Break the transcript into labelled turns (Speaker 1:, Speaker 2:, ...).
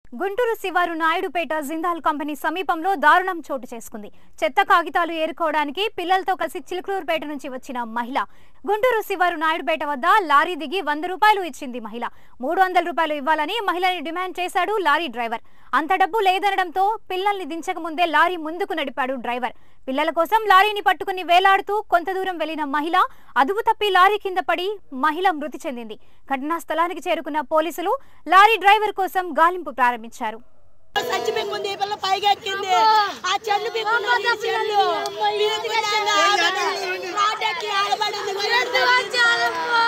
Speaker 1: గుంటూరు శివారు నాయుడుపేట జిందాల్ కంపెనీ సమీపంలో దారుణం చోటు చేసుకుంది చెత్త కాగితాలు ఏరుకోవడానికి పిల్లలతో కలిసి చిలుకలూరుపేట నుంచి వచ్చిన మహిళ గుంటూరు శివారు నాయుడుపేట వద్ద లారీ దిగి వంద రూపాయలు ఇచ్చింది మహిళ మూడు వందల రూపాయలు ఇవ్వాలని మహిళని డిమాండ్ చేశాడు లారీ డ్రైవర్ అంత డబ్బు లేదనడంతో పిల్లల్ని దించక ముందే లారీ ముందుకు నడిపాడు డ్రైవర్ పిల్లల కోసం లారీని పట్టుకుని వేలాడుతూ కొంత దూరం వెళ్లిన మహిళ అదుపు తప్పి లారీ కింద పడి మహిళ మృతి చెందింది ఘటనా స్థలానికి చేరుకున్న పోలీసులు లారీ డ్రైవర్ కోసం గాలింపు ప్రారంభించారు
Speaker 2: సంచి పీక్కుంది ఈ పిల్ల పైగా ఎక్కింది ఆ చెల్లు పీక్కున్నది ఈ చెల్లు పీకితే రాడ్ ఎక్కి ఆగబడింది